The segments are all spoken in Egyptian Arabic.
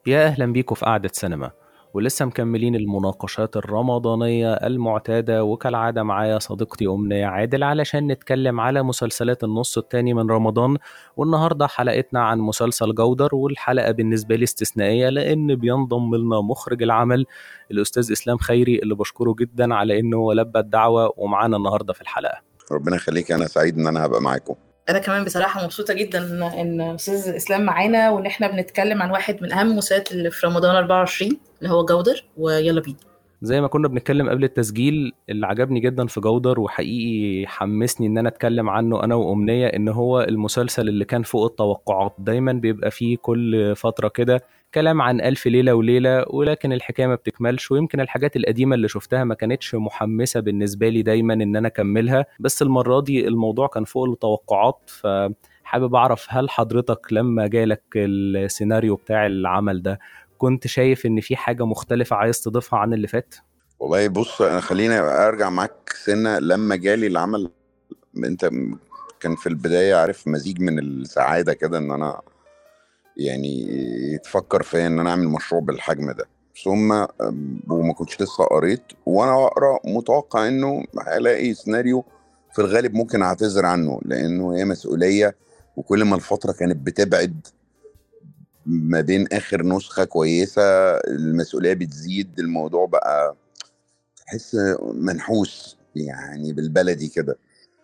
يا أهلا بيكم في قعدة سينما ولسه مكملين المناقشات الرمضانية المعتادة وكالعادة معايا صديقتي أمنية عادل علشان نتكلم على مسلسلات النص التاني من رمضان والنهاردة حلقتنا عن مسلسل جودر والحلقة بالنسبة لي استثنائية لأن بينضم لنا مخرج العمل الأستاذ إسلام خيري اللي بشكره جدا على إنه لبى الدعوة ومعانا النهاردة في الحلقة ربنا يخليك انا سعيد ان انا هبقى معاكم انا كمان بصراحه مبسوطه جدا ان ان استاذ اسلام معانا وان احنا بنتكلم عن واحد من اهم المسلسلات اللي في رمضان 24 اللي هو جودر ويلا بينا زي ما كنا بنتكلم قبل التسجيل اللي عجبني جدا في جودر وحقيقي حمسني ان انا اتكلم عنه انا وامنيه ان هو المسلسل اللي كان فوق التوقعات دايما بيبقى فيه كل فتره كده كلام عن ألف ليلة وليلة ولكن الحكاية ما بتكملش ويمكن الحاجات القديمة اللي شفتها ما كانتش محمسة بالنسبة لي دايما إن أنا أكملها بس المرة دي الموضوع كان فوق التوقعات فحابب أعرف هل حضرتك لما جالك السيناريو بتاع العمل ده كنت شايف إن في حاجة مختلفة عايز تضيفها عن اللي فات؟ والله بص أنا خليني ارجع معاك سنه لما جالي العمل انت كان في البدايه عارف مزيج من السعاده كده ان انا يعني تفكر فيا ان انا اعمل مشروع بالحجم ده ثم أم، وما كنتش لسه قريت وانا اقرا متوقع انه هلاقي سيناريو في الغالب ممكن اعتذر عنه لانه هي مسؤوليه وكل ما الفتره كانت بتبعد ما بين اخر نسخه كويسه المسؤوليه بتزيد الموضوع بقى تحس منحوس يعني بالبلدي كده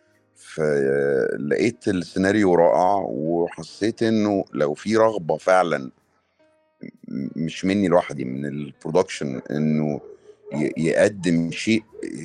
فلقيت السيناريو رائع وحسيت انه لو في رغبه فعلا م- مش مني لوحدي من البرودكشن انه ي- يقدم شيء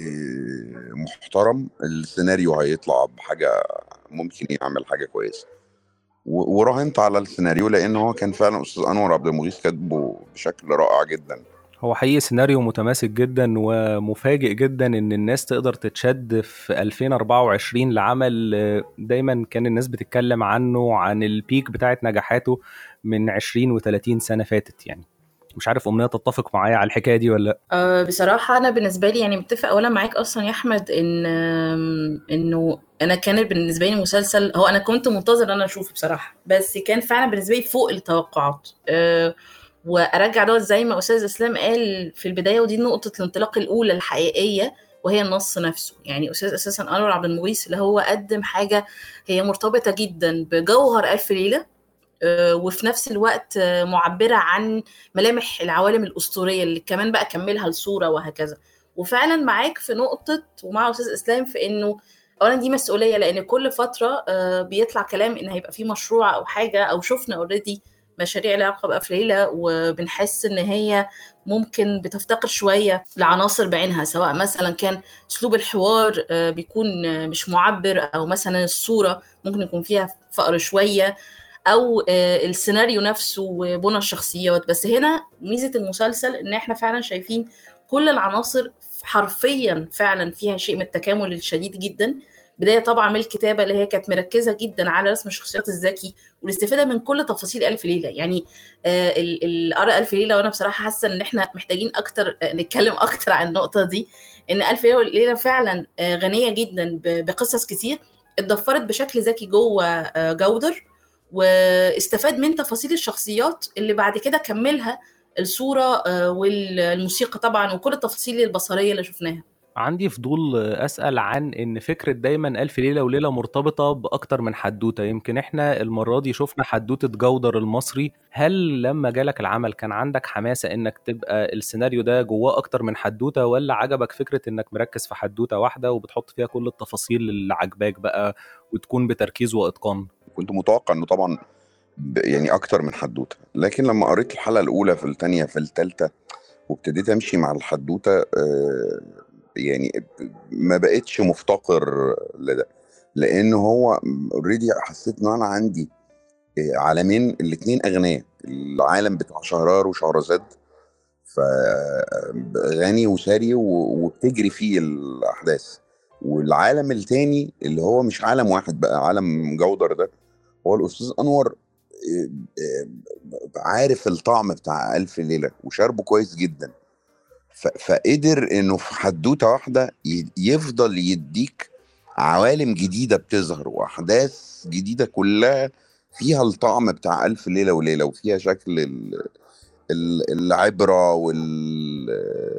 آه، محترم السيناريو هيطلع بحاجه ممكن يعمل حاجه كويسه و- وراهنت على السيناريو لان هو كان فعلا استاذ انور عبد المغيث كاتبه بشكل رائع جدا هو حقيقي سيناريو متماسك جدا ومفاجئ جدا ان الناس تقدر تتشد في 2024 لعمل آه، دايما كان الناس بتتكلم عنه عن البيك بتاعت نجاحاته من 20 و30 سنة فاتت يعني مش عارف أمنية تتفق معايا على الحكاية دي ولا لا أه بصراحة أنا بالنسبة لي يعني متفق أولا معاك أصلا يا أحمد إن آم، إنه أنا كان بالنسبة لي مسلسل هو أنا كنت منتظر إن أنا أشوفه بصراحة بس كان فعلا بالنسبة لي فوق التوقعات أه وأرجع دوت زي ما أستاذ إسلام قال في البداية ودي نقطة الانطلاق الأولى الحقيقية وهي النص نفسه يعني أستاذ أساسا أنور عبد المغيث اللي هو قدم حاجة هي مرتبطة جدا بجوهر ألف ليلة آه، وفي نفس الوقت آه، معبرة عن ملامح العوالم الأسطورية اللي كمان بقى كملها الصورة وهكذا وفعلا معاك في نقطة ومع أستاذ إسلام في إنه أولا دي مسؤولية لأن كل فترة آه، بيطلع كلام إن هيبقى في مشروع أو حاجة أو شفنا أوريدي مشاريع لها علاقة بألف ليلة وبنحس إن هي ممكن بتفتقر شوية لعناصر بعينها سواء مثلا كان أسلوب الحوار آه، بيكون آه، مش معبر أو مثلا الصورة ممكن يكون فيها فقر شوية او آه، السيناريو نفسه وبنى الشخصيات بس هنا ميزه المسلسل ان احنا فعلا شايفين كل العناصر حرفيا فعلا فيها شيء من التكامل الشديد جدا بدايه طبعا من الكتابه اللي هي كانت مركزه جدا على رسم الشخصيات الذكي والاستفاده من كل تفاصيل الف ليله يعني آه ال- ال- قرا الف ليله وانا بصراحه حاسه ان احنا محتاجين اكتر آه، نتكلم اكتر عن النقطه دي ان الف ليله فعلا آه، غنيه جدا ب- بقصص كتير اتضفرت بشكل ذكي جوه آه، جودر واستفاد من تفاصيل الشخصيات اللي بعد كده كملها الصورة آه، والموسيقى طبعا وكل التفاصيل البصرية اللي شفناها عندي فضول أسأل عن إن فكرة دايما ألف ليلة وليلة مرتبطة بأكتر من حدوتة يمكن إحنا المرة دي شفنا حدوتة جودر المصري هل لما جالك العمل كان عندك حماسة إنك تبقى السيناريو ده جواه أكتر من حدوتة ولا عجبك فكرة إنك مركز في حدوتة واحدة وبتحط فيها كل التفاصيل اللي عجباك بقى وتكون بتركيز وإتقان كنت متوقع انه طبعا ب- يعني اكتر من حدوته لكن لما قريت الحلقه الاولى في الثانيه في الثالثه وابتديت امشي مع الحدوته آه، يعني ب- ما بقتش مفتقر لده لان هو اوريدي حسيت ان انا عندي آه، عالمين الاثنين اغنياء العالم بتاع شهرار وشهرزاد فغني وساري و- وبتجري فيه الاحداث والعالم التاني اللي هو مش عالم واحد بقى عالم جودر ده هو الاستاذ انور آه، آه، عارف الطعم بتاع الف ليله وشاربه كويس جدا ف- فقدر انه في حدوته واحده ي- يفضل يديك عوالم جديده بتظهر واحداث جديده كلها فيها الطعم بتاع الف ليله وليله وفيها شكل ال- العبره وال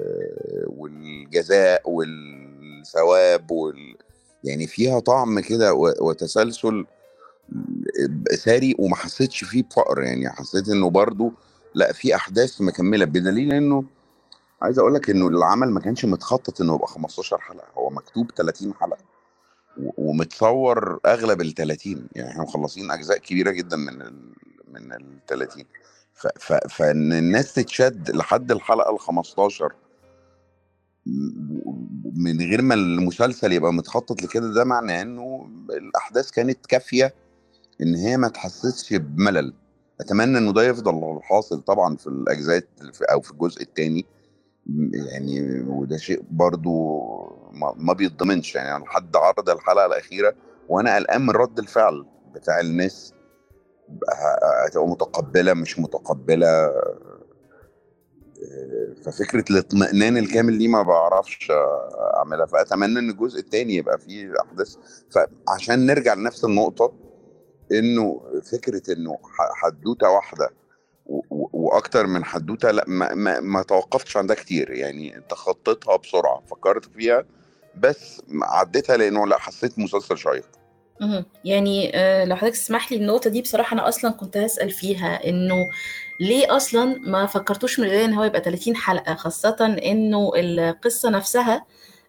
والجزاء والثواب وال يعني فيها طعم كده وتسلسل ساري وما حسيتش فيه بفقر يعني حسيت انه برضو لا في احداث مكمله بدليل انه عايز اقول لك انه العمل ما كانش متخطط انه يبقى 15 حلقه هو مكتوب 30 حلقه ومتصور اغلب ال 30 يعني احنا مخلصين اجزاء كبيره جدا من ال من ال 30 فان الناس تتشد لحد الحلقه ال 15 من غير ما المسلسل يبقى متخطط لكده ده معناه انه الاحداث كانت كافيه ان هي ما تحسسش بملل اتمنى انه ده يفضل حاصل طبعا في الاجزاء او في الجزء الثاني يعني وده شيء برضو ما بيتضمنش يعني لحد عرض الحلقه الاخيره وانا قلقان من رد الفعل بتاع الناس هتبقى متقبله مش متقبله ففكره الاطمئنان الكامل دي ما بعرفش اعملها فاتمنى ان الجزء الثاني يبقى فيه احداث فعشان نرجع لنفس النقطه انه فكره انه حدوته واحده واكتر من حدوته لا ما, ما, ما توقفتش عندها كتير يعني تخطيتها بسرعه فكرت فيها بس عديتها لانه لا حسيت مسلسل شيق يعني آه، لو حضرتك تسمح لي النقطة دي بصراحة أنا أصلا كنت هسأل فيها إنه ليه أصلا ما فكرتوش من البداية إن هو يبقى 30 حلقة خاصة إنه القصة نفسها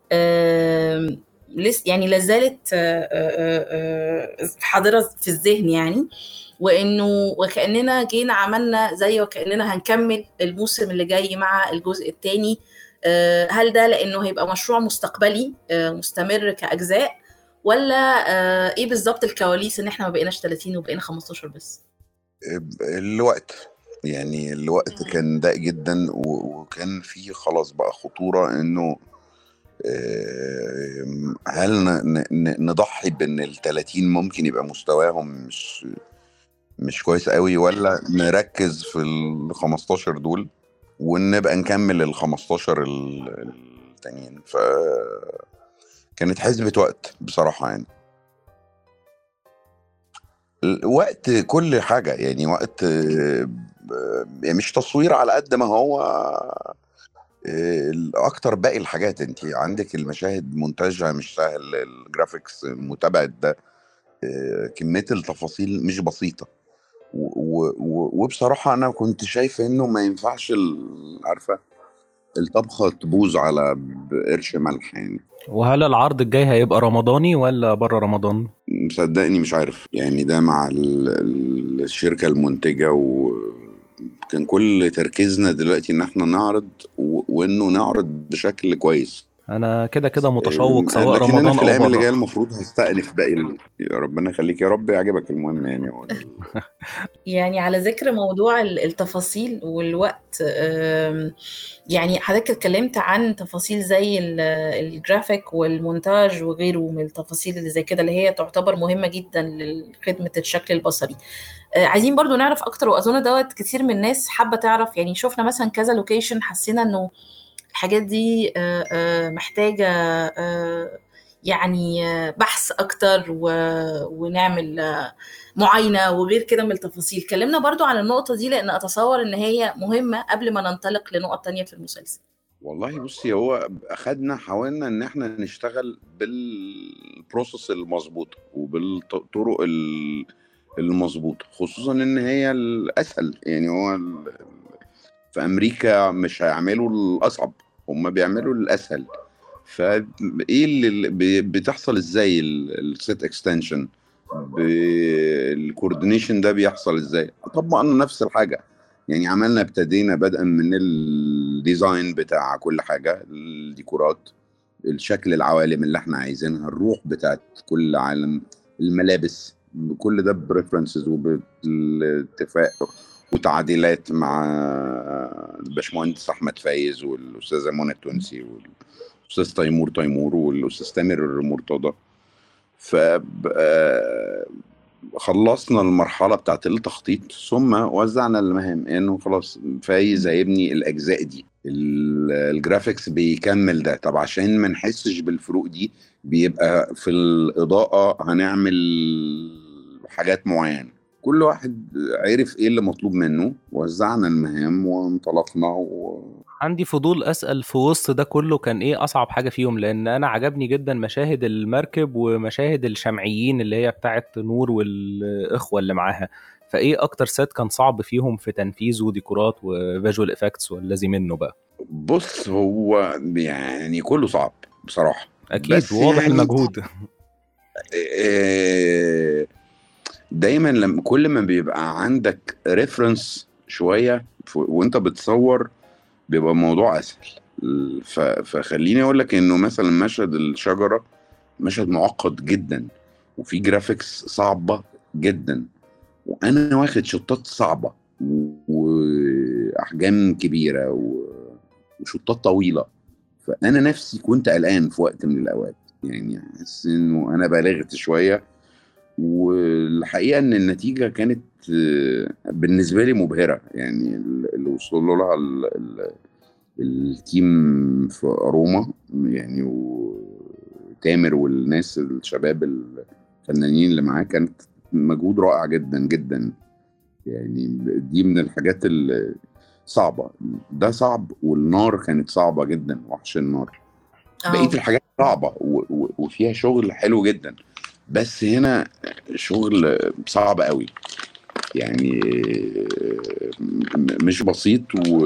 لسه يعني لازالت آه، آه، حاضرة في الذهن يعني وانه وكاننا جينا عملنا زي وكاننا هنكمل الموسم اللي جاي مع الجزء الثاني هل ده لانه هيبقى مشروع مستقبلي مستمر كاجزاء ولا آه ايه بالظبط الكواليس ان احنا ما بقيناش 30 وبقينا 15 بس الوقت يعني الوقت كان ضيق جدا وكان في خلاص بقى خطوره انه هل نضحي بان ال 30 ممكن يبقى مستواهم مش مش كويس قوي ولا نركز في ال 15 دول ونبقى نكمل ال 15 التانيين ف كانت حسبة وقت بصراحة يعني وقت كل حاجة يعني وقت يعني مش تصوير على قد ما هو اكتر باقي الحاجات انت عندك المشاهد منتجة مش سهل الجرافيكس متابعة ده كمية التفاصيل مش بسيطة وبصراحة أنا كنت شايف إنه ما ينفعش عارفة الطبخة تبوظ على قرش ملح يعني وهل العرض الجاي هيبقى رمضاني ولا بره رمضان؟ مصدقني مش عارف يعني ده مع الشركة المنتجة وكان كل تركيزنا دلوقتي ان احنا نعرض وانه نعرض بشكل كويس انا كده كده متشوق سواء رمضان او في الايام اللي جايه المفروض هستأنف باقي يا ربنا يخليك يا رب يعجبك المهم يعني يعني على ذكر موضوع التفاصيل والوقت يعني حضرتك اتكلمت عن تفاصيل زي الجرافيك والمونتاج وغيره من التفاصيل اللي زي كده اللي هي تعتبر مهمه جدا لخدمه الشكل البصري آه، عايزين برضو نعرف اكتر واظن دوت كتير من الناس حابه تعرف يعني شفنا مثلا كذا لوكيشن حسينا انه الحاجات دي آه، آه، محتاجة آه، يعني بحث أكتر ونعمل معاينة وغير كده من التفاصيل كلمنا برضو عن النقطة دي لأن أتصور إن هي مهمة قبل ما ننطلق لنقط تانية في المسلسل والله بصي هو اخدنا حاولنا ان احنا نشتغل بالبروسيس المظبوط وبالطرق المظبوطه خصوصا ان هي الاسهل يعني هو في امريكا مش هيعملوا الاصعب هم بيعملوا الاسهل فايه اللي بتحصل ازاي السيت اكستنشن الكوردينيشن ده بيحصل ازاي طبقنا نفس الحاجه يعني عملنا ابتدينا بدءا من الديزاين بتاع كل حاجه الديكورات الشكل العوالم اللي احنا عايزينها الروح بتاعت كل عالم الملابس كل ده بريفرنسز وبالاتفاق وتعديلات مع الباشمهندس احمد فايز والاستاذه منى التونسي والاستاذ تيمور تيمور والاستاذ تامر مرتضى ف خلصنا المرحله بتاعت التخطيط ثم وزعنا المهام انه يعني خلاص فايز هيبني الاجزاء دي الجرافيكس بيكمل ده طب عشان ما نحسش بالفروق دي بيبقى في الاضاءه هنعمل حاجات معينه كل واحد عرف ايه اللي مطلوب منه وزعنا المهام وانطلقنا و... عندي فضول اسال في وسط ده كله كان ايه اصعب حاجه فيهم لان انا عجبني جدا مشاهد المركب ومشاهد الشمعيين اللي هي بتاعت نور والاخوه اللي معاها فايه اكتر سيت كان صعب فيهم في تنفيذ وديكورات وفيجوال افكتس والذي منه بقى بص هو يعني كله صعب بصراحه اكيد بس واضح يعني المجهود آه، دايما لما كل ما بيبقى عندك ريفرنس شويه ف- وانت بتصور بيبقى الموضوع اسهل ف- فخليني اقول لك انه مثلا مشهد الشجره مشهد معقد جدا وفي جرافيكس صعبه جدا وانا واخد شطات صعبه واحجام كبيره و- وشطات طويله فانا نفسي كنت قلقان في وقت من الاوقات يعني حاسس انه انا بالغت شويه والحقيقه ان النتيجه كانت آه، بالنسبه لي مبهره يعني اللي وصلوا لها ال- ال- التيم في روما يعني وتامر والناس الشباب الفنانين اللي معاه كانت مجهود رائع جدا جدا يعني دي من الحاجات الصعبه ده صعب والنار كانت صعبه جدا وحش النار بقيه اه الحاجات صعبه و- و- وفيها شغل حلو جدا بس هنا شغل صعب قوي يعني م- مش بسيط و...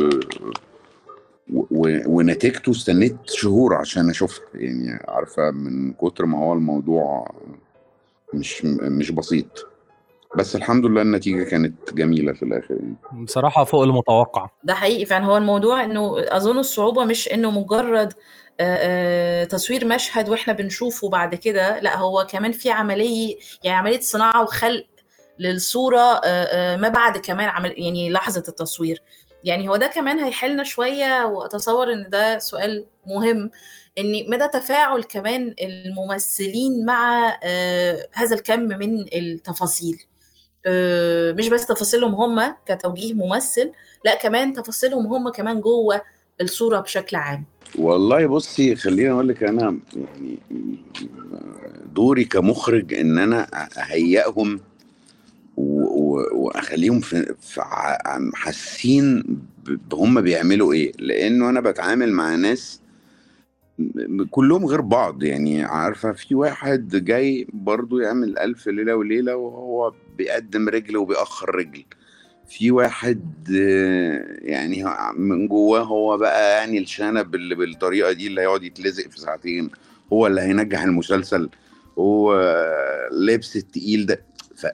و... ونتيجته استنيت شهور عشان اشوفها يعني عارفه من كتر ما هو الموضوع مش مش بسيط بس الحمد لله النتيجه كانت جميله في الاخر يعني بصراحه فوق المتوقع ده حقيقي فعلا هو الموضوع انه اظن الصعوبة مش انه مجرد آه، آه، تصوير مشهد واحنا بنشوفه بعد كده لا هو كمان في عملية يعني عملية صناعة وخلق للصورة آه، آه، ما بعد كمان عمل يعني لحظة التصوير يعني هو ده كمان هيحلنا شوية وأتصور إن ده سؤال مهم إن مدى تفاعل كمان الممثلين مع آه، هذا الكم من التفاصيل آه، مش بس تفاصيلهم هم كتوجيه ممثل لا كمان تفاصيلهم هم كمان جوه الصورة بشكل عام والله بصي خليني اقول لك انا يعني دوري كمخرج ان انا اهيئهم و- و- واخليهم في في ع- حاسين ب- بهم بيعملوا ايه لانه انا بتعامل مع ناس م- كلهم غير بعض يعني عارفه في واحد جاي برضو يعمل الف ليله وليله وهو بيقدم رجل وبيأخر رجل في واحد آه، يعني ه- من جواه هو بقى يعني الشنب اللي بالطريقه دي اللي هيقعد يتلزق في ساعتين هو اللي هينجح المسلسل هو لبس التقيل ده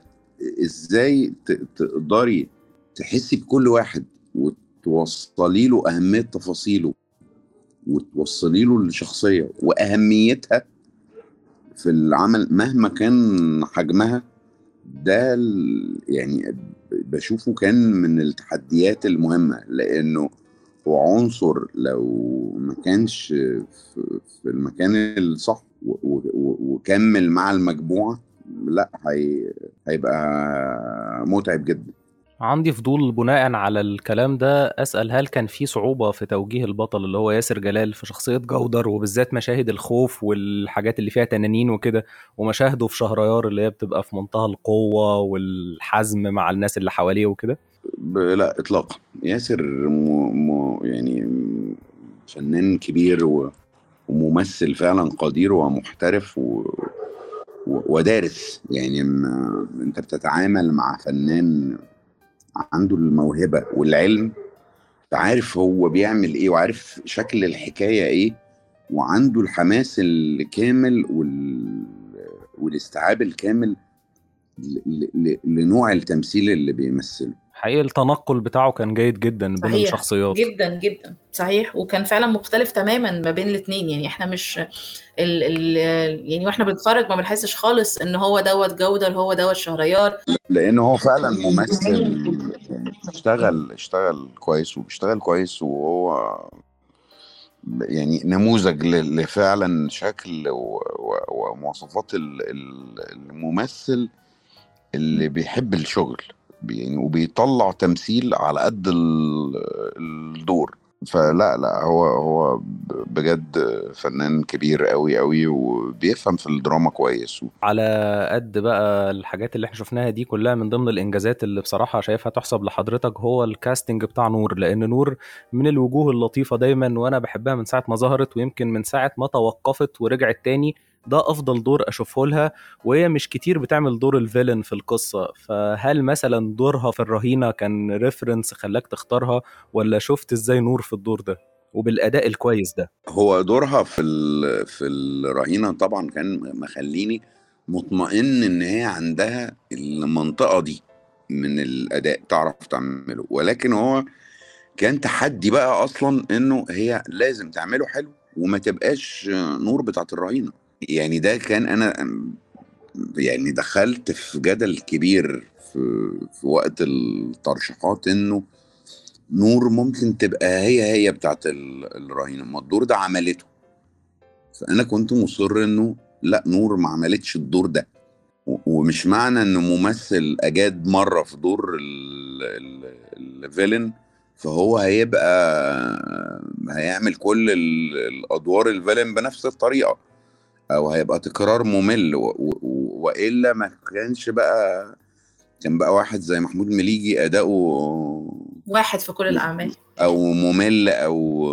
فازاي ت- تقدري تحسي بكل واحد وتوصلي له اهميه تفاصيله وتوصلي له الشخصيه واهميتها في العمل مهما كان حجمها ده ال- يعني بشوفه كان من التحديات المهمة لأنه هو عنصر لو ما كانش في في المكان الصح و- و- و- وكمل مع المجموعة لا هي هيبقى متعب جدا عندي فضول بناء على الكلام ده اسال هل كان في صعوبه في توجيه البطل اللي هو ياسر جلال في شخصيه جودر وبالذات مشاهد الخوف والحاجات اللي فيها تنانين وكده ومشاهده في شهريار اللي هي بتبقى في منتهى القوه والحزم مع الناس اللي حواليه وكده ب- لا إطلاقا ياسر م... م... يعني فنان كبير و... وممثل فعلا قدير ومحترف و... و... ودارس يعني ما... انت بتتعامل مع فنان عنده الموهبة والعلم فعارف هو بيعمل ايه وعارف شكل الحكاية ايه وعنده الحماس الكامل وال... والاستيعاب الكامل ل... ل... لنوع التمثيل اللي بيمثله حقيقي التنقل بتاعه كان جيد جدا بين صحيح الشخصيات جدا جدا صحيح وكان فعلا مختلف تماما ما بين الاثنين يعني احنا مش ال ال يعني واحنا بنتفرج ما بنحسش خالص ان هو دوت جودر هو دوت شهريار لان هو فعلا ممثل اشتغل اشتغل كويس وبيشتغل كويس وهو يعني نموذج ل- لفعلا شكل و- و- ومواصفات ال- ال- الممثل اللي بيحب الشغل يعني وبيطلع تمثيل على قد ال- الدور فلا لا هو هو بجد فنان كبير قوي قوي وبيفهم في الدراما كويس على قد بقى الحاجات اللي احنا شفناها دي كلها من ضمن الانجازات اللي بصراحه شايفها تحسب لحضرتك هو الكاستنج بتاع نور لان نور من الوجوه اللطيفه دايما وانا بحبها من ساعه ما ظهرت ويمكن من ساعه ما توقفت ورجعت تاني ده افضل دور اشوفه لها وهي مش كتير بتعمل دور الفيلن في القصه فهل مثلا دورها في الرهينه كان ريفرنس خلاك تختارها ولا شفت ازاي نور في الدور ده وبالاداء الكويس ده هو دورها في في الرهينه طبعا كان مخليني مطمئن ان هي عندها المنطقه دي من الاداء تعرف تعمله ولكن هو كان تحدي بقى اصلا انه هي لازم تعمله حلو وما تبقاش نور بتاعت الرهينه يعني ده كان انا يعني دخلت في جدل كبير في, في وقت الترشيحات انه نور ممكن تبقى هي هي بتاعت الرهينه ما الدور ده عملته فانا كنت مصر انه لا نور ما عملتش الدور ده ومش معنى ان ممثل اجاد مره في دور الفيلن فهو هيبقى هيعمل كل الادوار الفيلن بنفس الطريقه او هيبقى تكرار ممل و... و... والا ما كانش بقى كان بقى واحد زي محمود مليجي اداؤه واحد في كل الاعمال او ممل او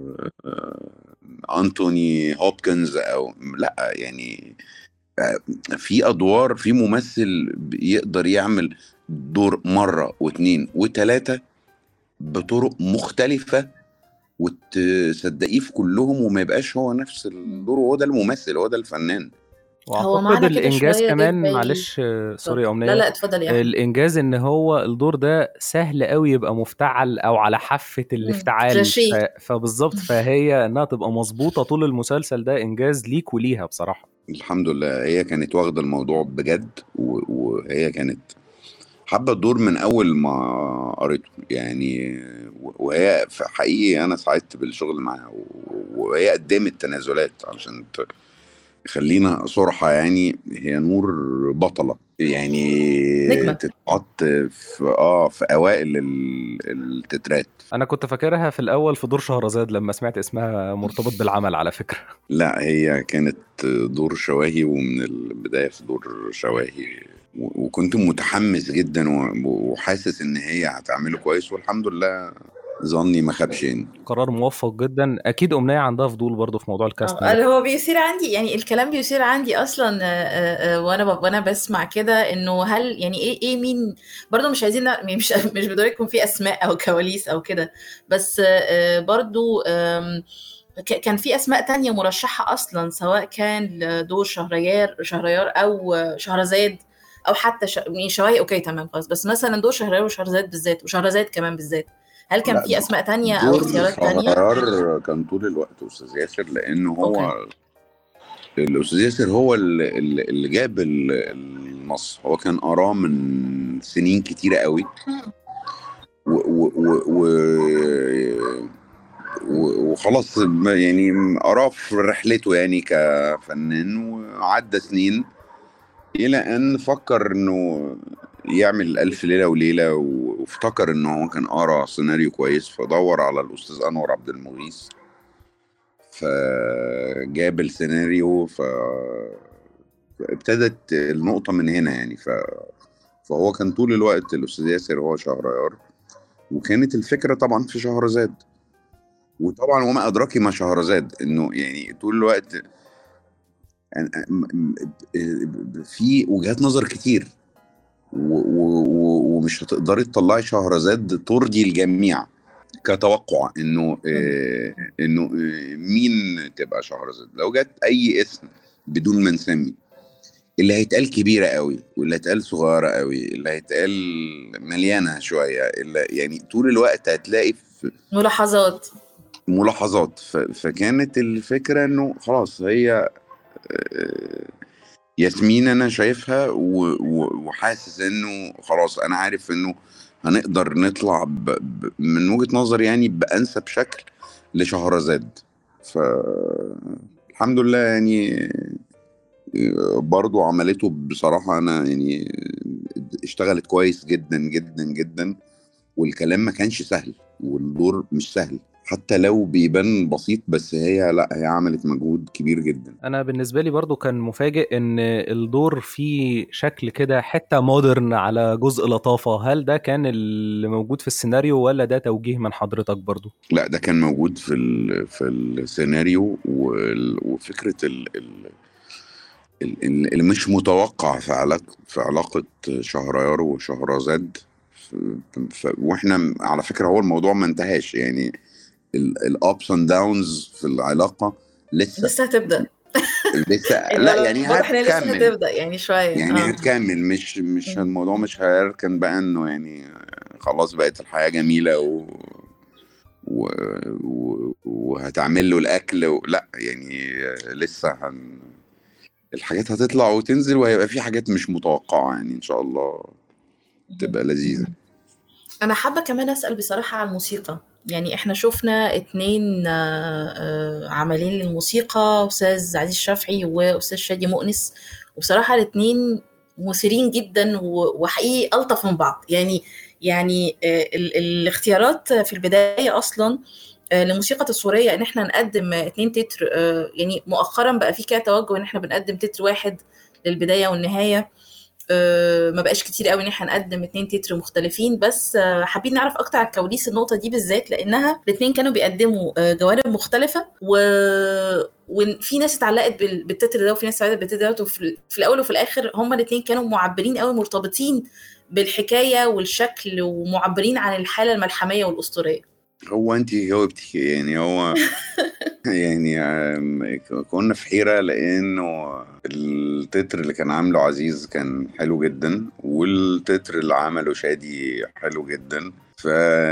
انتوني هوبكنز او لا يعني في ادوار في ممثل يقدر يعمل دور مره واثنين وثلاثه بطرق مختلفه وتصدقيه في كلهم وما يبقاش هو نفس الدور وهو ده الممثل هو ده الفنان هو واعتقد معنى كده الانجاز شوية جه في كمان بالي معلش آه، سوري يا اتفضل لا امنيه لا اتفضل يا احمد الانجاز ان هو الدور ده سهل قوي يبقى مفتعل او على حافه مم. الافتعال ف... كلاشيه فبالظبط فهي انها تبقى مظبوطه طول المسلسل ده انجاز ليك وليها بصراحه الحمد لله هي كانت واخده الموضوع بجد و- وهي كانت حابه الدور من اول ما قريته يعني و- وهي في حقيقي انا سعدت بالشغل معاها و- وهي قدمت تنازلات علشان ت- خلينا صراحة يعني هي نور بطلة يعني نجمة تتحط في اه في اوائل ال- التترات انا كنت فاكرها في الاول في دور شهرزاد لما سمعت اسمها مرتبط بالعمل على فكره لا هي كانت دور شواهي ومن البداية في دور شواهي و- وكنت متحمس جدا و- وحاسس ان هي هتعمله كويس والحمد لله ظني ما خابش يعني قرار موفق جدا اكيد امنيه عندها فضول برضه في موضوع اه الكاستنج ده اللي هو بيصير عندي يعني الكلام بيصير عندي اصلا آه، آه، آه، وانا ب- وانا بسمع كده انه هل يعني ايه ايه مين برضه مش عايزين نع- يعني مش مش بدور يكون في اسماء او كواليس او كده بس آه، آه، برضه آم، ك- كان في اسماء تانية مرشحة اصلا سواء كان لدور شهريار شهريار او شهرزاد او حتى ش... يعني شواهي اوكي تمام خلاص بس مثلا دور شهريار وشهرزاد بالذات وشهرزاد كمان بالذات هل كان لا في اسماء تانية او دور اختيارات تانية؟ شهريار كان طول الوقت استاذ ياسر لان اوكي هو الاستاذ ياسر هو اللي, اللي جاب ال- النص هو كان قراه من سنين كتيره قوي و و و و و- وخلاص ما- يعني قراه في رحلته يعني كفنان وعدى سنين إلى أن فكر إنه يعمل ألف ليلة وليلة و- وافتكر إنه هو كان قرا سيناريو كويس فدور على الأستاذ أنور عبد المغيث فجاب السيناريو ف ابتدت النقطة من هنا يعني ف... فهو كان طول الوقت الأستاذ ياسر هو شهريار وكانت الفكرة طبعا في شهرزاد وطبعا وما أدراكي ما شهرزاد إنه يعني طول الوقت أنا- م- م- في وجهات نظر كتير و- و- و- ومش هتقدري تطلعي شهرزاد ترضي الجميع كتوقع انه آه، انه آه، مين تبقى شهرزاد لو جت اي اسم بدون ما نسمي اللي هيتقال كبيره قوي واللي هيتقال صغيره قوي اللي هيتقال مليانه شويه اللي يعني طول الوقت هتلاقي في ملاحظات ملاحظات ف- فكانت الفكره انه خلاص هي آه، ياسمين انا شايفها و- و- وحاسس انه خلاص انا عارف انه هنقدر نطلع ب... ب... من وجهة نظري يعني بانسب شكل لشهرزاد فالحمد لله يعني برضو عملته بصراحة أنا يعني اشتغلت كويس جدا جدا جدا والكلام ما كانش سهل والدور مش سهل حتى لو بيبان بسيط بس هي لا هي عملت مجهود كبير جدا انا بالنسبه لي برضو كان مفاجئ ان الدور فيه شكل كده حته مودرن على جزء لطافه هل ده كان اللي موجود في السيناريو ولا ده توجيه من حضرتك برضو لا ده كان موجود في ال في السيناريو وال- وفكره ال ال ال- ال- اللي مش متوقع في علاقه في علاقه شهريار وشهرزاد ف- ف- واحنا على فكره هو الموضوع ما انتهاش يعني الابس اند داونز في العلاقه لسه لسه هتبدا لسه لا يعني واضح ان هي لسه هتكمل هتبدا يعني شويه يعني اه هتكمل مش مش مم. الموضوع مش هيركن بقى انه يعني خلاص بقت الحياه جميله و و... و... وهتعمل له الاكل و... لا يعني لسه هن... الحاجات هتطلع وتنزل وهيبقى في حاجات مش متوقعه يعني ان شاء الله تبقى لذيذه انا حابه كمان اسال بصراحه على الموسيقى يعني احنا شفنا اتنين آه، آه، عاملين للموسيقى استاذ عزيز شافعي واستاذ شادي مؤنس وبصراحه الاتنين مثيرين جدا و- وحقيقي الطف من بعض يعني يعني آه، ال- الاختيارات في البدايه اصلا آه، لموسيقى تصويريه ان احنا نقدم آه، اتنين تتر آه، يعني مؤخرا بقى في كده توجه ان احنا بنقدم تتر واحد للبدايه والنهايه آه، ما بقاش كتير قوي ان احنا نقدم اتنين تتر مختلفين بس آه، حابين نعرف اكتر عن كواليس النقطه دي بالذات لانها الاتنين كانوا بيقدموا آه، جوانب مختلفه و... وفي ناس اتعلقت بال- بالتتر ده وفي ناس اتعلقت بالتتر ده وفي في الاول وفي الاخر هما الاتنين كانوا معبرين قوي مرتبطين بالحكايه والشكل ومعبرين عن الحاله الملحميه والاسطوريه هو انت جاوبتي يعني هو يعني آم، كنا في حيرة لأنه التتر اللي كان عامله عزيز كان حلو جدا والتتر اللي عمله شادي حلو جدا ف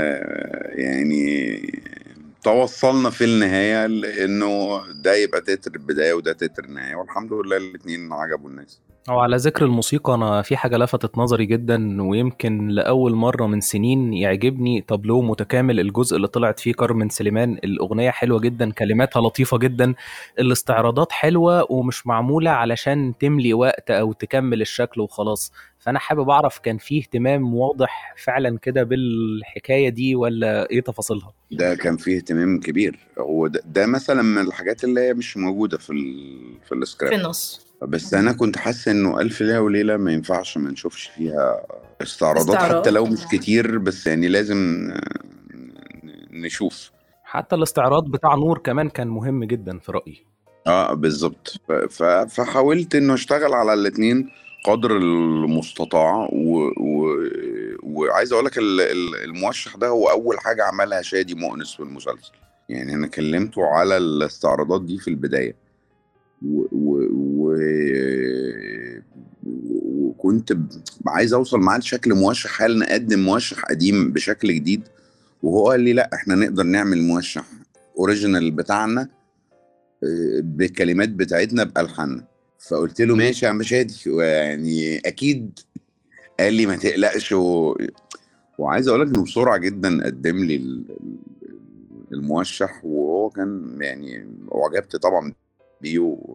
يعني توصلنا في النهاية لأنه ده يبقى تتر البداية وده تتر النهاية والحمد لله الاتنين عجبوا الناس أو على ذكر الموسيقى أنا في حاجة لفتت نظري جدا ويمكن لأول مرة من سنين يعجبني تابلو متكامل الجزء اللي طلعت فيه كارمن سليمان الأغنية حلوة جدا كلماتها لطيفة جدا الاستعراضات حلوة ومش معمولة علشان تملي وقت أو تكمل الشكل وخلاص فأنا حابب أعرف كان فيه اهتمام واضح فعلا كده بالحكاية دي ولا إيه تفاصيلها؟ ده كان فيه اهتمام كبير هو ده, ده مثلا من الحاجات اللي هي مش موجودة في ال في في السكريبت النص بس انا كنت حاسس انه الف ليله وليله ما ينفعش ما نشوفش فيها استعراضات حتى استعراض لو مش كتير بس يعني لازم آه، نشوف حتى الاستعراض بتاع نور كمان كان مهم جدا في رأيي اه بالظبط ف- ف- فحاولت انه اشتغل على الاتنين قدر المستطاع و... و... وعايز اقول لك ال- ال- الموشح ده هو اول حاجه عملها شادي مؤنس في المسلسل يعني انا كلمته على الاستعراضات دي في البدايه و... و... و... وكنت ب- عايز اوصل معاه لشكل موشح هل نقدم موشح قديم بشكل جديد وهو قال لي لا احنا نقدر نعمل موشح اوريجينال بتاعنا آه، بالكلمات بتاعتنا بألحاننا فقلت له ماشي يا عم شادي يعني اكيد قال لي ما تقلقش و... وعايز اقول لك انه بسرعه جدا قدم لي ال- ال- الموشح وهو كان يعني اعجبت طبعا بيه و...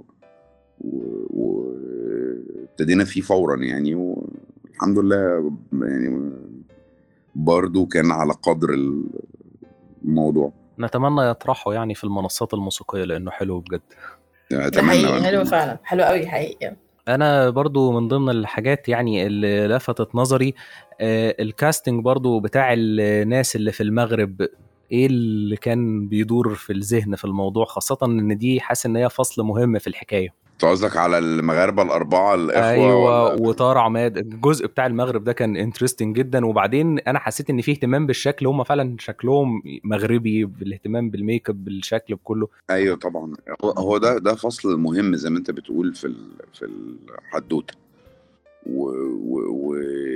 وابتدينا فيه فورا يعني والحمد لله يعني برضو كان على قدر الموضوع نتمنى يطرحه يعني في المنصات الموسيقية لأنه حلو بجد ده اتمنى حقيقي حلو فعلا حلو قوي حقيقي انا برضو من ضمن الحاجات يعني اللي لفتت نظري آه، الكاستنج برضو بتاع الناس اللي في المغرب ايه اللي كان بيدور في الذهن في الموضوع خاصة ان دي حاسس ان هي فصل مهم في الحكاية انت قصدك على المغاربه الاربعه الاخوه ايوه ولا وطار عماد الجزء بتاع المغرب ده كان انترستنج جدا وبعدين انا حسيت ان فيه اهتمام بالشكل هم فعلا شكلهم مغربي بالاهتمام بالميك اب بالشكل بكله ايوه طبعا هو هو ده ده فصل مهم زي ما انت بتقول في ال- في الحدوته و, و, و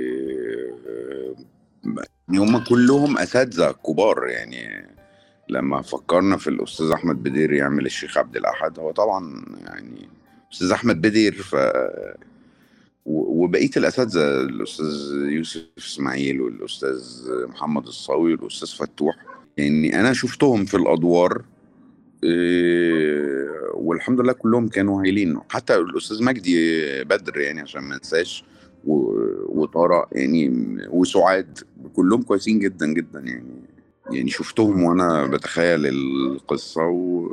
يعني هم كلهم اساتذه كبار يعني لما فكرنا في الاستاذ احمد بدير يعمل الشيخ عبد الاحد هو طبعا يعني استاذ احمد بدير ف و- وبقيه الاساتذه الاستاذ يوسف اسماعيل والاستاذ محمد الصاوي والاستاذ فتوح يعني انا شفتهم في الادوار إيه، والحمد لله كلهم كانوا هايلين حتى الاستاذ مجدي بدر يعني عشان ما انساش و- وطارق يعني وسعاد كلهم كويسين جدا جدا يعني يعني شفتهم وانا بتخيل القصه و...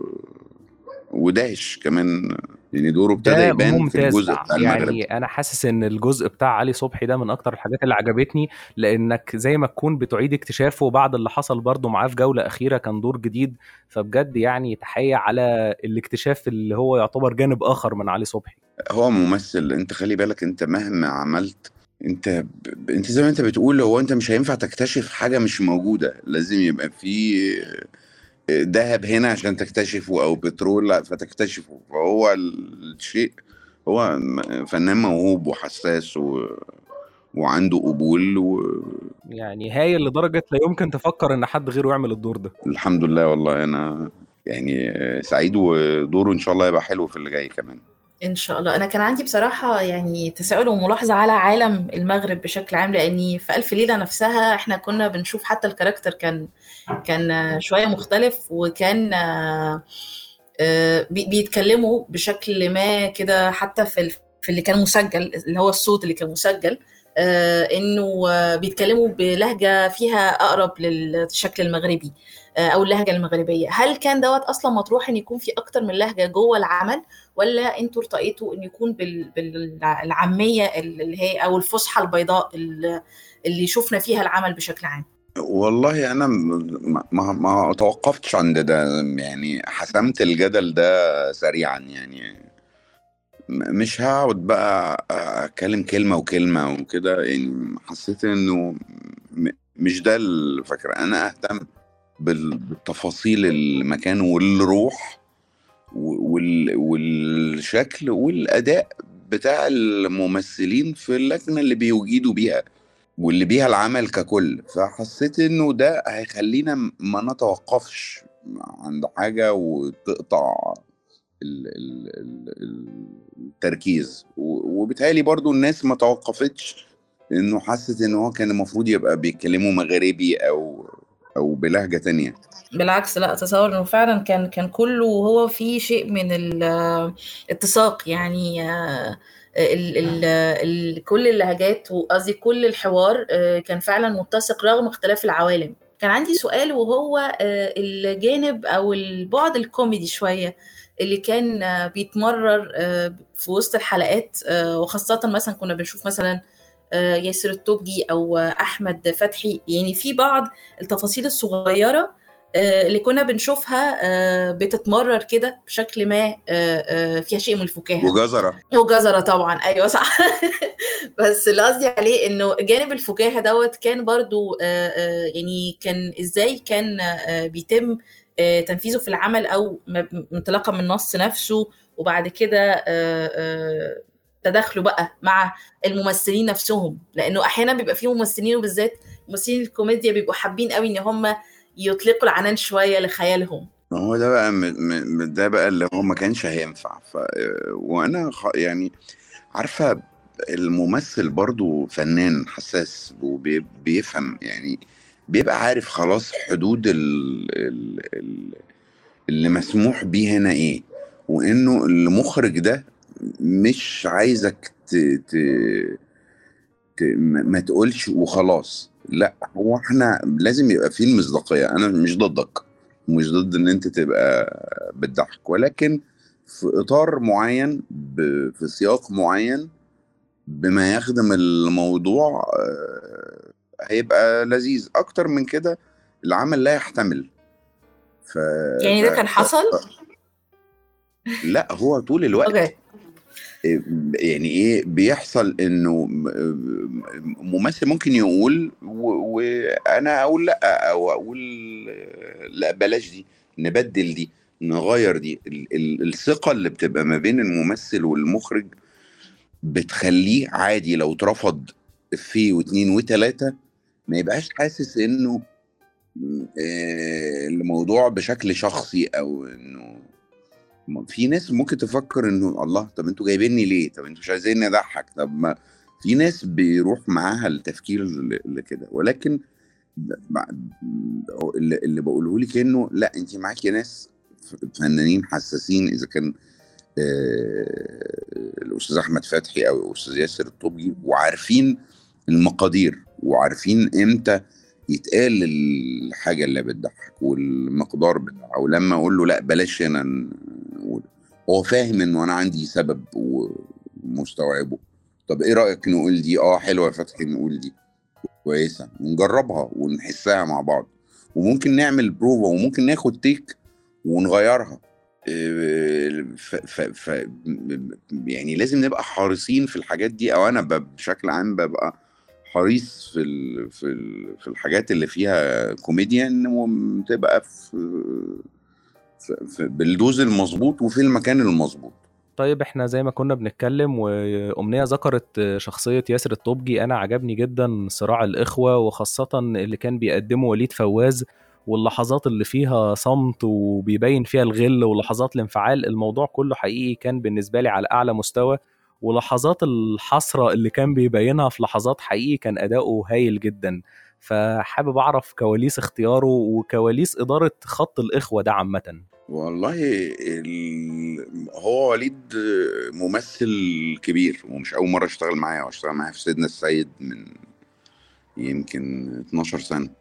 وداش كمان يعني دوره ابتدى ده يبان في ممتاز الجزء بتاع المغرب يعني انا حاسس ان الجزء بتاع علي صبحي ده من اكتر الحاجات اللي عجبتني لانك زي ما تكون بتعيد اكتشافه بعد اللي حصل برضه معاه في جولة اخيرة كان دور جديد فبجد يعني تحية على الاكتشاف اللي هو يعتبر جانب اخر من علي صبحي هو ممثل انت خلي بالك انت مهما عملت انت ب... انت زي ما انت بتقول هو انت مش هينفع تكتشف حاجه مش موجوده لازم يبقى في ذهب هنا عشان تكتشفه او بترول لا فتكتشفه فهو الشيء هو م- فنان موهوب وحساس و... وعنده قبول يعني هايل لدرجة لا يمكن تفكر ان حد غيره يعمل الدور ده والحمد لله والله انا يعني سعيد ودوره ان شاء الله يبقى حلو في اللي جاي كمان ان شاء الله انا كان عندي بصراحه يعني تساؤل وملاحظه على عالم المغرب بشكل عام لاني في الف ليله نفسها احنا كنا بنشوف حتى الكاركتر كان كان شويه مختلف وكان آه، آه، بي- بيتكلموا بشكل ما كده حتى في ال- في اللي كان مسجل اللي هو الصوت اللي كان مسجل آه، انه آه، بيتكلموا بلهجه فيها اقرب للشكل المغربي آه، او اللهجه المغربيه هل كان دوت اصلا مطروح ان يكون في اكتر من لهجه جوه العمل ولا انتوا ارتقيتوا ان يكون بال- بالعاميه اللي هي او الفصحى البيضاء اللي اللي شفنا فيها العمل بشكل عام والله انا م- ما ما توقفتش عند ده يعني حسمت الجدل ده سريعا يعني م- مش هقعد بقى اتكلم كلمه وكلمه وكده يعني حسيت انه م- مش ده الفكره انا اهتم بال- بالتفاصيل المكان والروح وال- والشكل والاداء بتاع الممثلين في اللجنه اللي بيجيدوا بيها واللي بيها العمل ككل فحسيت انه ده هيخلينا م- ما نتوقفش عند حاجه وتقطع ال- ال- ال- ال- التركيز و- وبالتالي برضو الناس ما توقفتش انه حست ان هو كان المفروض يبقى بيتكلموا مغربي او او بلهجه تانية بالعكس لا اتصور انه فعلا كان كان كله هو في شيء من الاتساق يعني آه، ال ال ال كل اللهجات وقصدي كل الحوار آه، كان فعلا متسق رغم اختلاف العوالم كان عندي سؤال وهو آه، الجانب او البعد الكوميدي شويه اللي كان آه، بيتمرر آه، في وسط الحلقات آه، وخاصة مثلا كنا بنشوف مثلا آه، ياسر التوبجي او آه، احمد فتحي يعني في بعض التفاصيل الصغيره آه، اللي كنا بنشوفها آه، بتتمرر كده بشكل ما آه، آه، فيها شيء من الفكاهه وجزره وجزرة طبعا ايوه صح بس اللي قصدي عليه انه جانب الفكاهه دوت كان برضو آه، آه، يعني كان ازاي كان آه، بيتم آه، تنفيذه في العمل او م- انطلاقا من النص نفسه وبعد كده آه، آه، تداخله بقى مع الممثلين نفسهم لانه احيانا بيبقى فيه ممثلين وبالذات ممثلين الكوميديا بيبقوا حابين قوي ان هم يطلقوا العنان شويه لخيالهم ما هو ده بقى م... م... ده بقى اللي هو ما كانش هينفع ف... وانا خ... يعني عارفه الممثل برضو فنان حساس وبيفهم يعني بيبقى عارف خلاص حدود ال... ال... ال... اللي مسموح بيه هنا ايه وانه المخرج ده مش عايزك ت... ت... ت... ما ما تقولش وخلاص لا هو احنا لازم يبقى فيه المصداقية انا مش ضدك مش ضد ان انت تبقى بتضحك ولكن في اطار معين ب... في سياق معين بما يخدم الموضوع آه، هيبقى لذيذ اكتر من كده العمل لا يحتمل ف... يعني ده ف... كان حصل لا هو طول الوقت اوكي يعني ايه بيحصل انه م- ممثل ممكن يقول و- وانا اقول لا او اقول لا بلاش دي نبدل دي نغير دي ال- ال- الثقة اللي بتبقى ما بين الممثل والمخرج بتخليه عادي لو اترفض في واثنين وثلاثة ما يبقاش حاسس انه آه، الموضوع بشكل شخصي او انه ما في ناس ممكن تفكر انه الله طب انتوا جايبيني ليه؟ طب انتوا مش عايزيني اضحك طب ما في ناس بيروح معاها التفكير ل- لكده ولكن ب- ب- اللي اللي بقوله لك انه لا انت معاكي ناس ف- فنانين حساسين اذا كان آه، الاستاذ احمد فتحي او الاستاذ ياسر الطبي وعارفين المقادير وعارفين امتى يتقال الحاجه اللي بتضحك والمقدار بتاعها ولما اقول له لا بلاش هنا نقول هو فاهم انه انا عندي سبب ومستوعبه طب ايه رايك نقول دي اه حلوه يا فتحي نقول دي كويسه ونجربها ونحسها مع بعض وممكن نعمل بروفا وممكن ناخد تيك ونغيرها ف ف ف يعني لازم نبقى حريصين في الحاجات دي او انا بشكل عام ببقى حريص في ال في ال في الحاجات اللي فيها كوميديا ان تبقى في, في, في بالدوز المظبوط وفي المكان المظبوط طيب احنا زي ما كنا بنتكلم وأمنية ذكرت شخصية ياسر الطوبجي أنا عجبني جدا صراع الإخوة وخاصة اللي كان بيقدمه وليد فواز واللحظات اللي فيها صمت وبيبين فيها الغل ولحظات الانفعال الموضوع كله حقيقي كان بالنسبة لي على أعلى مستوى ولحظات الحسرة اللي كان بيبينها في لحظات حقيقي كان أداؤه هايل جدا فحابب أعرف كواليس اختياره وكواليس إدارة خط الإخوة ده عامة والله ال... هو وليد ممثل كبير ومش أول مرة اشتغل معايا واشتغل معايا في سيدنا السيد من يمكن 12 سنة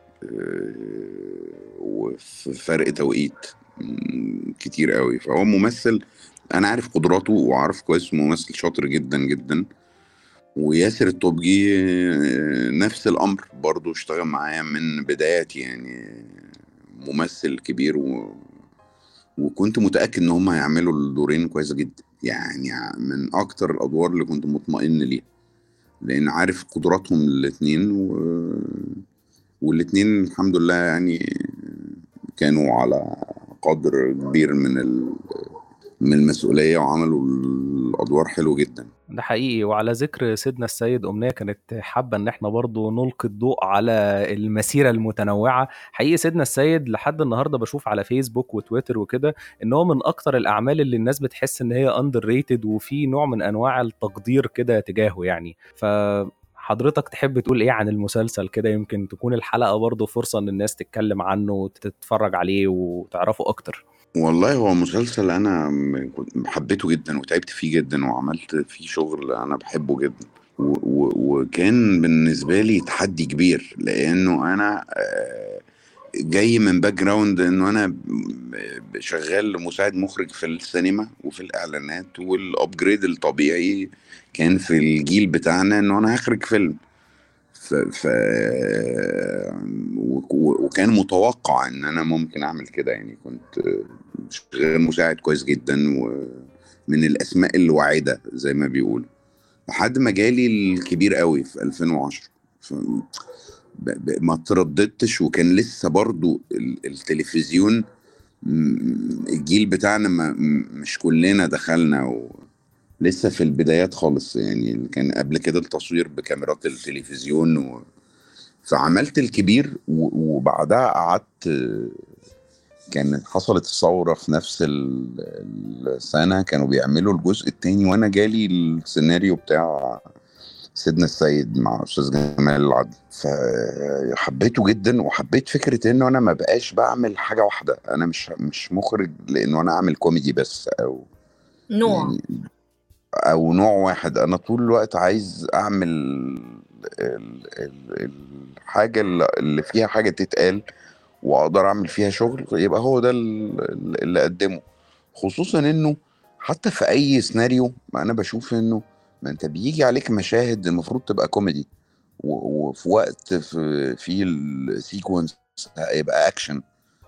وفي فرق توقيت كتير قوي فهو ممثل انا عارف قدراته وعارف كويس ممثل شاطر جدا جدا وياسر الطوبجي نفس الامر برضو اشتغل معايا من بداياتي يعني ممثل كبير و... وكنت متاكد ان هم هيعملوا الدورين كويس جدا يعني من اكتر الادوار اللي كنت مطمئن ليها لان عارف قدراتهم الاثنين و... والاثنين الحمد لله يعني كانوا على قدر كبير من ال... من المسؤوليه وعملوا الادوار حلو جدا ده حقيقي وعلى ذكر سيدنا السيد أمنية كانت حابة إن إحنا برضو نلقي الضوء على المسيرة المتنوعة حقيقي سيدنا السيد لحد النهاردة بشوف على فيسبوك وتويتر وكده إن هو من أكتر الأعمال اللي الناس بتحس إن هي أندر ريتد وفي نوع من أنواع التقدير كده تجاهه يعني ف حضرتك تحب تقول ايه عن المسلسل كده يمكن تكون الحلقه برضه فرصه ان الناس تتكلم عنه وتتفرج عليه وتعرفه اكتر والله هو مسلسل انا حبيته جدا وتعبت فيه جدا وعملت فيه شغل انا بحبه جدا و و وكان بالنسبه لي تحدي كبير لانه انا جاي من باك جراوند انه انا شغال مساعد مخرج في السينما وفي الاعلانات والابجريد الطبيعي كان في الجيل بتاعنا انه انا هخرج فيلم ف, ف... وكان متوقع ان انا ممكن اعمل كده يعني كنت شغال مساعد كويس جدا ومن الاسماء الواعده زي ما بيقولوا لحد ما جالي الكبير قوي في 2010 ف... ما ترددتش وكان لسه برضو التلفزيون الجيل بتاعنا ما مش كلنا دخلنا و... لسه في البدايات خالص يعني كان قبل كده التصوير بكاميرات التلفزيون و... فعملت الكبير و... وبعدها قعدت كان حصلت الثورة في نفس السنة كانوا بيعملوا الجزء التاني وأنا جالي السيناريو بتاع سيدنا السيد مع استاذ جمال العدل فحبيته جدا وحبيت فكره انه انا ما بقاش بعمل حاجه واحده انا مش مش مخرج لانه انا اعمل كوميدي بس او نوع يعني او نوع واحد انا طول الوقت عايز اعمل ال ال الحاجه اللي فيها حاجه تتقال واقدر اعمل فيها شغل يبقى هو ده اللي اقدمه خصوصا انه حتى في اي سيناريو ما انا بشوف انه ما انت بيجي عليك مشاهد المفروض تبقى كوميدي وفي وقت في, في السيكونس هيبقى اكشن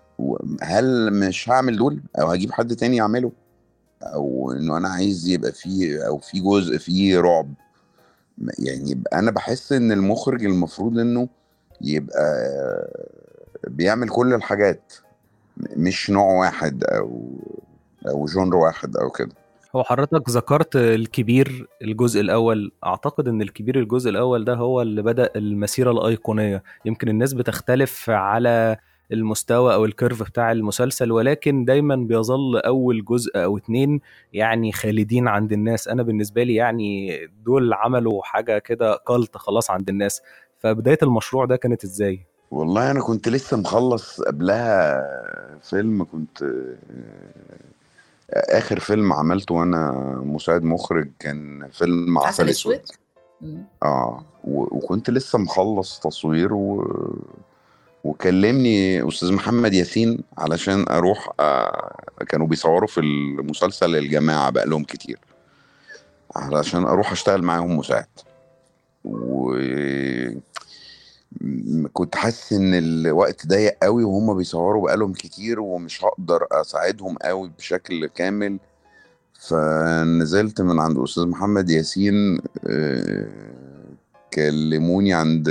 هل مش هعمل دول او هجيب حد تاني يعمله او انه انا عايز يبقى فيه او في جزء فيه رعب يعني يبقى انا بحس ان المخرج المفروض انه يبقى بيعمل كل الحاجات مش نوع واحد او او جونر واحد او كده هو حضرتك ذكرت الكبير الجزء الاول اعتقد ان الكبير الجزء الاول ده هو اللي بدا المسيره الايقونيه يمكن الناس بتختلف على المستوى او الكيرف بتاع المسلسل ولكن دايما بيظل اول جزء او اتنين يعني خالدين عند الناس انا بالنسبه لي يعني دول عملوا حاجه كده قلت خلاص عند الناس فبدايه المشروع ده كانت ازاي والله انا كنت لسه مخلص قبلها فيلم كنت اخر فيلم عملته وانا مساعد مخرج كان فيلم عسل اسود مم. اه و- وكنت لسه مخلص تصوير و... وكلمني استاذ محمد ياسين علشان اروح آه كانوا بيصوروا في المسلسل الجماعه بقى لهم كتير علشان اروح اشتغل معاهم مساعد و م- كنت حاسس ان الوقت ضيق قوي وهم بيصوروا بقالهم كتير ومش هقدر اساعدهم قوي بشكل كامل فنزلت من عند استاذ محمد ياسين آه، كلموني عند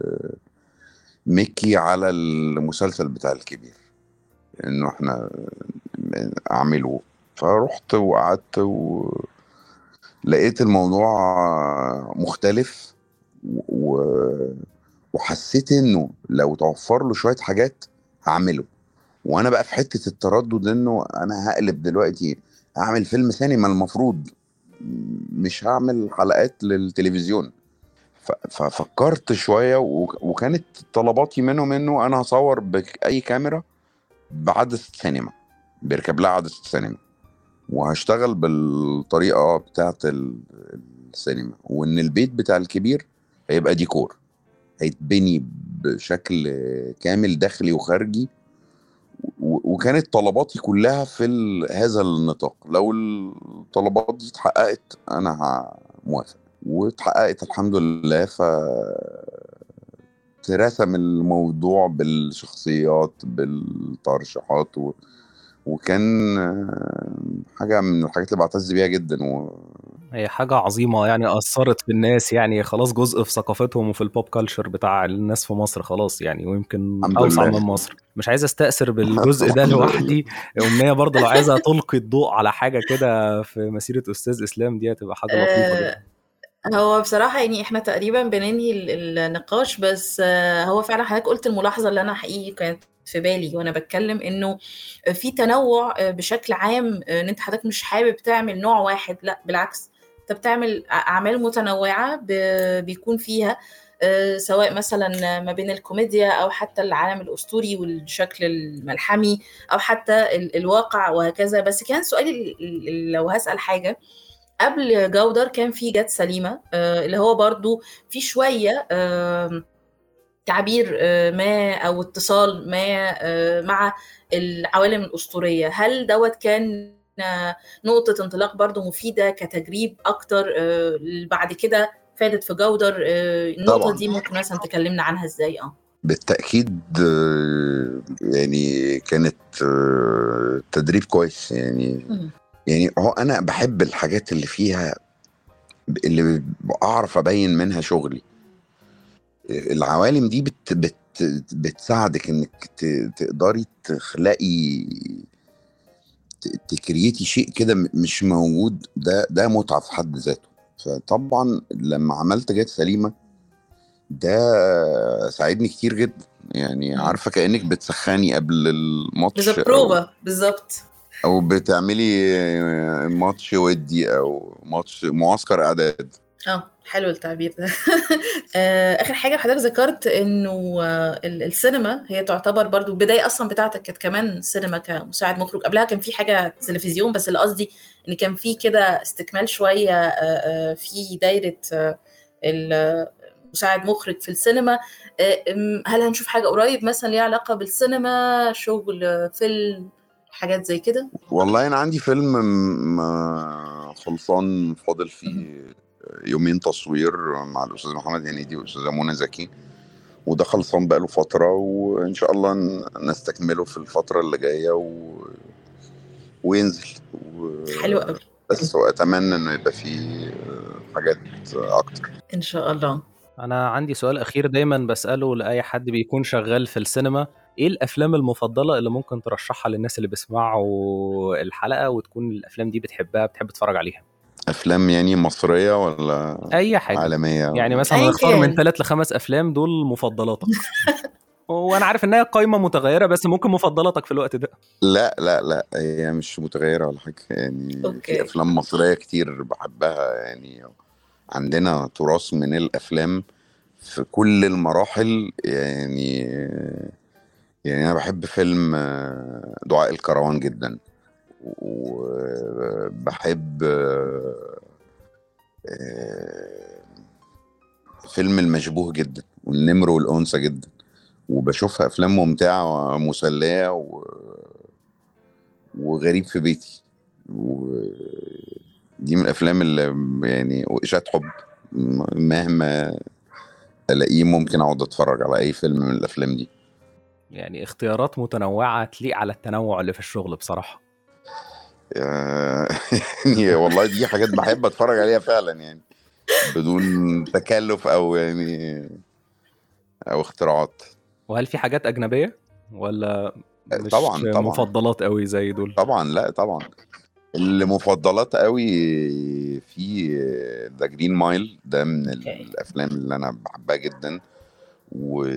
ميكي على المسلسل بتاع الكبير انه احنا اعمله فرحت وقعدت ولقيت الموضوع مختلف و... وحسيت انه لو توفر له شوية حاجات هعمله وانا بقى في حتة التردد انه انا هقلب دلوقتي هعمل فيلم سينما المفروض مش هعمل حلقات للتلفزيون ف- ففكرت شوية وك- وكانت طلباتي منهم انه انا هصور بأي كاميرا بعدسة سينما بيركب لها عدسة سينما وهشتغل بالطريقة بتاعت ال- السينما وان البيت بتاع الكبير هيبقى ديكور هيتبني بشكل كامل داخلي وخارجي و- وكانت طلباتي كلها في ال- هذا النطاق لو الطلبات دي اتحققت انا ه- موافق واتحققت الحمد لله ف ترسم الموضوع بالشخصيات بالترشيحات و... وكان آه، حاجة من الحاجات اللي بعتز بيها جدا و... هي حاجة عظيمة يعني أثرت في الناس يعني خلاص جزء في ثقافتهم وفي البوب كلتشر بتاع الناس في مصر خلاص يعني ويمكن الحمد أوسع لله. من مصر مش عايز أستأثر بالجزء ده لوحدي أمنية برضه لو عايزة تلقي الضوء على حاجة كده في مسيرة أستاذ إسلام دي هتبقى حاجة لطيفة جدا آه، هو بصراحة يعني احنا تقريبا بننهي ال- النقاش بس آه، هو فعلا حضرتك قلت الملاحظة اللي أنا حقيقي كانت في بالي وأنا بتكلم إنه في تنوع آه، بشكل عام آه، إن أنت حضرتك مش حابب تعمل نوع واحد لا بالعكس أنت بتعمل أ- أعمال متنوعة ب- بيكون فيها آه، سواء مثلا ما بين الكوميديا أو حتى العالم الأسطوري والشكل الملحمي أو حتى ال- الواقع وهكذا بس كان سؤالي ال- ال- لو هسأل حاجة قبل جودر كان في جت سليمة آه، اللي هو برضو في شوية آم، تعبير آه، ما أو اتصال ما آه، مع العوالم الأسطورية هل دوت كان آه، نقطة انطلاق برضو مفيدة كتجريب أكتر آه، بعد كده فادت في جودر آه، النقطة طبعا دي ممكن مثلا تكلمنا عنها ازاي اه بالتأكيد آه، يعني كانت آه، تدريب كويس يعني مم. يعني هو أنا بحب الحاجات اللي فيها اللي بعرف أبين منها شغلي العوالم دي بت بت بتساعدك انك ت- تقدري تخلقي ت- تكريتي شيء كده م- مش موجود ده ده متعة في حد ذاته فطبعا لما عملت جات سليمة ده ساعدني كتير جدا يعني مم. عارفة كأنك بتسخني قبل الماتش بالظبط أو بروفا بالظبط أو بتعملي ماتش ودي أو ماتش معسكر إعداد اه حلو التعبير ده آه، اخر حاجه حضرتك ذكرت انه آه، ال- السينما هي تعتبر برضو البدايه اصلا بتاعتك كانت كمان سينما كمساعد مخرج قبلها كان في حاجه تلفزيون بس اللي قصدي ان كان في كده استكمال شويه آه، آه، في دايره آه، ال- مساعد مخرج في السينما آه، أم، هل هنشوف حاجه قريب مثلا ليها علاقه بالسينما شغل آه، فيلم حاجات زي كده والله أنا عندي فيلم م- خلصان فاضل فيه يومين تصوير مع الأستاذ محمد هنيدي والأستاذة منى زكي وده خلصان بقاله فترة وإن شاء الله ن- نستكمله في الفترة اللي جاية و... وينزل و... حلو قوي بس وأتمنى إنه يبقى فيه حاجات أكتر ان شاء الله أنا عندي سؤال أخير دايما بسأله لأي حد بيكون شغال في السينما إيه الأفلام المفضلة اللي ممكن ترشحها للناس اللي بيسمعوا الحلقة وتكون الأفلام دي بتحبها بتحب تتفرج عليها أفلام يعني مصرية ولا أي حاجة عالمية يعني مثلا أيا نختار من كان. ثلاث لخمس أفلام دول مفضلاتك وانا عارف انها قائمه متغيره بس ممكن مفضلاتك في الوقت ده لا لا لا هي مش متغيرة ولا حاجة يعني أوكي. في أفلام مصرية كتير بحبها يعني عندنا تراث من الأفلام في كل المراحل يعني يعني أنا بحب فيلم آه، دعاء الكروان جدا وبحب آه، فيلم المشبوه جدا والنمر والأنثى جدا وبشوفها أفلام ممتعة ومسلية و... وغريب في بيتي ودي من الأفلام اللي يعني وإشاعة حب مهما ألاقيه ممكن أقعد أتفرج على أي فيلم من الأفلام دي يعني اختيارات متنوعة تليق على التنوع اللي في الشغل بصراحة آه، يعني والله دي حاجات بحب اتفرج عليها فعلا يعني بدون تكلف او يعني او اختراعات وهل في حاجات أجنبية ولا مش طبعا طبعا مفضلات قوي زي دول طبعا لا طبعا المفضلات قوي في ذا جرين مايل ده من اوكي الافلام اللي انا بحبها جدا و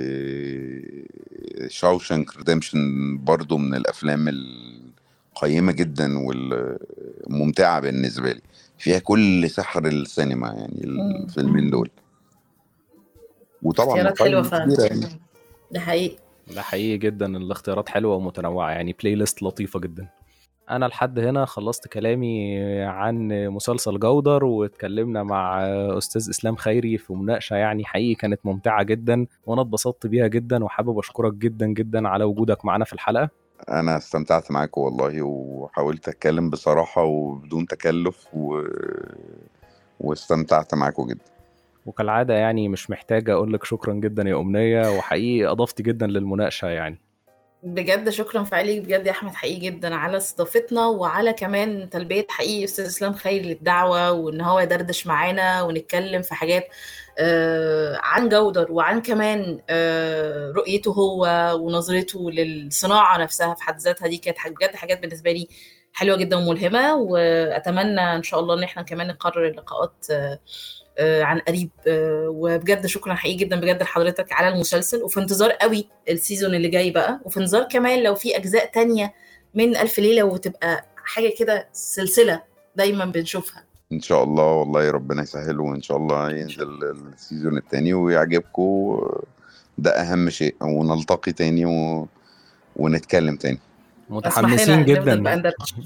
شاوشانك ريديمشن برضو من الافلام القيمه جدا والممتعه بالنسبه لي فيها كل سحر السينما يعني مم. الفيلمين دول وطبعا اختيارات حلوة مقاييس فعلا كبيره يعني ده حقيقي ده حقيقي جدا الاختيارات حلوة ومتنوعة يعني بلاي ليست لطيفة جدا أنا لحد هنا خلصت كلامي عن مسلسل جودر واتكلمنا مع أستاذ إسلام خيري في مناقشة يعني حقيقي كانت ممتعة جدا وأنا اتبسطت بيها جدا وحابب أشكرك جدا جدا على وجودك معنا في الحلقة انا استمتعت معاك والله وحاولت اتكلم بصراحه وبدون تكلف و... واستمتعت معاكم جدا وكالعادة يعني مش محتاج أقول لك شكرا جدا يا أمنية وحقيقي أضفت جدا للمناقشة يعني بجد شكرا فعليك بجد يا احمد حقيقي جدا على استضافتنا وعلى كمان تلبيه حقيقي استاذ اسلام خير للدعوه وان هو يدردش معانا ونتكلم في حاجات آه، عن جودر وعن كمان آه، رؤيته هو ونظرته للصناعه نفسها في حد ذاتها دي كانت حاج- بجد حاجات بالنسبه لي حلوه جدا وملهمه واتمنى ان شاء الله ان احنا كمان نقرر اللقاءات آه، آه، عن قريب آه، وبجد شكرا حقيقي جدا بجد لحضرتك على المسلسل وفي انتظار قوي السيزون اللي جاي بقى وفي انتظار كمان لو في اجزاء تانية من الف ليله وتبقى حاجه كده سلسله دايما بنشوفها ان شاء الله والله ربنا يسهل وان شاء الله ينزل السيزون التاني ويعجبكم ده اهم شيء ونلتقي تاني و... ونتكلم تاني اسمح متحمسين لنا نفضل بقى جدا ندردش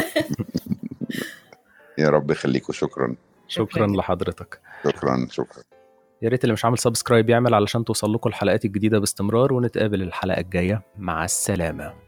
يا رب يخليكم شكرا شكرا لحضرتك شكرا شكرا يا ريت اللي مش عامل سبسكرايب يعمل علشان توصل لكم الحلقات الجديدة باستمرار ونتقابل الحلقة الجاية مع السلامة